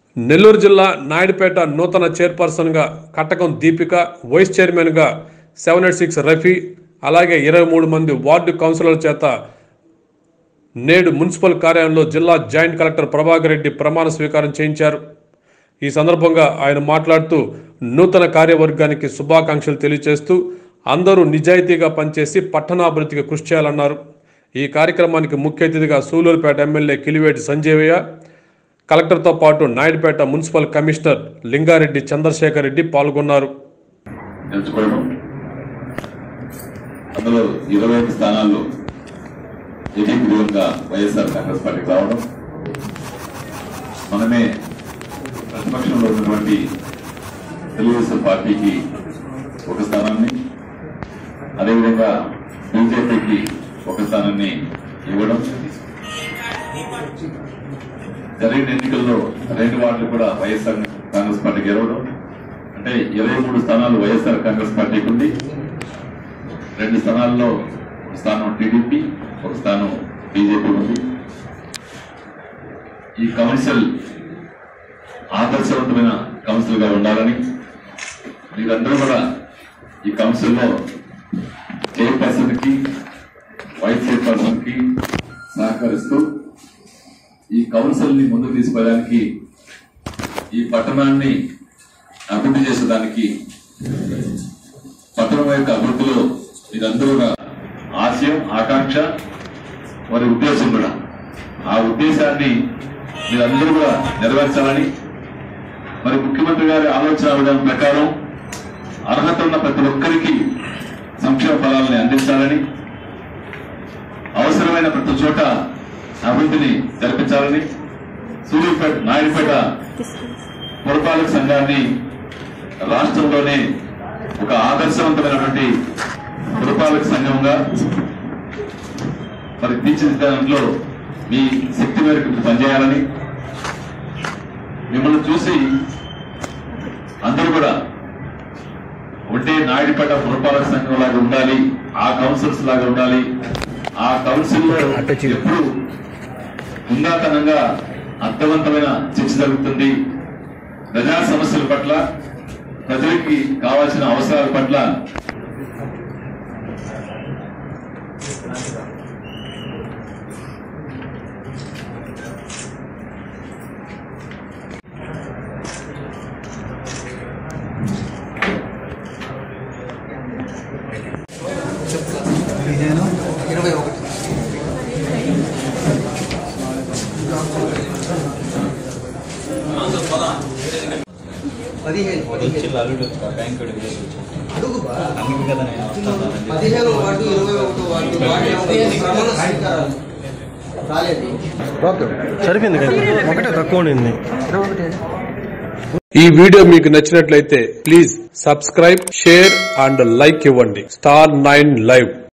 నెల్లూరు జిల్లా నాయుడుపేట నూతన చైర్పర్సన్గా కట్టకం దీపిక వైస్ చైర్మన్గా సెవెన్ ఎయిట్ సిక్స్ రఫీ అలాగే ఇరవై మూడు మంది వార్డు కౌన్సిలర్ల చేత నేడు మున్సిపల్ కార్యాలయంలో జిల్లా జాయింట్ కలెక్టర్ ప్రభాకర్ రెడ్డి ప్రమాణ స్వీకారం చేయించారు ఈ సందర్భంగా ఆయన మాట్లాడుతూ నూతన కార్యవర్గానికి శుభాకాంక్షలు తెలియజేస్తూ అందరూ నిజాయితీగా పనిచేసి పట్టణాభివృద్ధికి కృషి చేయాలన్నారు ఈ కార్యక్రమానికి ముఖ్య అతిథిగా సూలూరుపేట ఎమ్మెల్యే కిలివేటి సంజీవయ్య కలెక్టర్తో పాటు నాయుడుపేట మున్సిపల్ కమిషనర్ లింగారెడ్డి చంద్రశేఖర్ రెడ్డి పాల్గొన్నారు ఎంచుకోవడం అందులో ఇరవై ఐదు స్థానాల్లో ఏకీకృతంగా వైఎస్ఆర్ కాంగ్రెస్ పార్టీకి రావడం మనమే ప్రతిపక్షంలో ఉన్నటువంటి తెలుగుదేశం పార్టీకి ఒక స్థానాన్ని అదేవిధంగా బీజేపీకి ఒక స్థానాన్ని ఇవ్వడం జరిగిన ఎన్నికల్లో రెండు వార్డులు కూడా వైఎస్ఆర్ కాంగ్రెస్ పార్టీకి గెలవడం అంటే ఇరవై మూడు స్థానాలు వైఎస్ఆర్ కాంగ్రెస్ పార్టీకి ఉంది రెండు స్థానాల్లో ఒక స్థానం టీడీపీ ఒక స్థానం బీజేపీ ఉంది ఈ కౌన్సిల్ ఆదర్శవంతమైన కౌన్సిల్ గా ఉండాలని మీరందరూ కూడా ఈ కౌన్సిల్లో చైర్పర్సన్ కి వైస్ చైర్పర్సన్ కి సహకరిస్తూ ఈ కౌన్సిల్ ని ముందుకు తీసుకెళ్ళడానికి ఈ పట్టణాన్ని అభివృద్ధి చేసేదానికి పట్టణం యొక్క అభివృద్ధిలో మీరందరూ కూడా ఆశయం ఆకాంక్ష వారి ఉద్దేశం కూడా ఆ ఉద్దేశాన్ని మీరందరూ కూడా నెరవేర్చాలని మరి ముఖ్యమంత్రి గారి ఆలోచన విధానం ప్రకారం అర్హత ఉన్న ప్రతి ఒక్కరికి సంక్షేమ ఫలాలని అందించాలని అవసరమైన ప్రతి చోట అభివృద్ధిని జరిపించాలని సూర్యపేట నాయుడుపేట పురపాలక సంఘాన్ని రాష్ట్రంలోనే ఒక ఆదర్శవంతమైనటువంటి పురపాలక సంఘంగా మరి తీర్చిదిద్దడంలో మీ శక్తి మేరకు మీరు పనిచేయాలని మిమ్మల్ని చూసి అందరూ కూడా ఉంటే నాయుడుపేట పురపాలక సంఘం లాగా ఉండాలి ఆ కౌన్సిల్స్ లాగా ఉండాలి ఆ కౌన్సిల్లో ఎప్పుడు ఉందాతనంగా అర్థవంతమైన చర్చ జరుగుతుంది ప్రజా సమస్యల పట్ల ప్రజలకి కావాల్సిన అవసరాల పట్ల ఇరవై ఒకటి పదిహేను పదిహేను వచ్చి అల్లుడు బ్యాంక్ అడుగు బా. అందుకు కదా నేను వస్తాను పదిహేను వార్డు ఇరవై ఒకటి వార్డు వార్డు ఎవరు? ప్రమాణ స్వీకారాలు రాలేదు సరిపోయింది కదా ఒకటే తక్కువ ఉండింది ఈ వీడియో మీకు నచ్చినట్లయితే please subscribe share and like ఇవ్వండి స్టార్ నైన్ లైవ్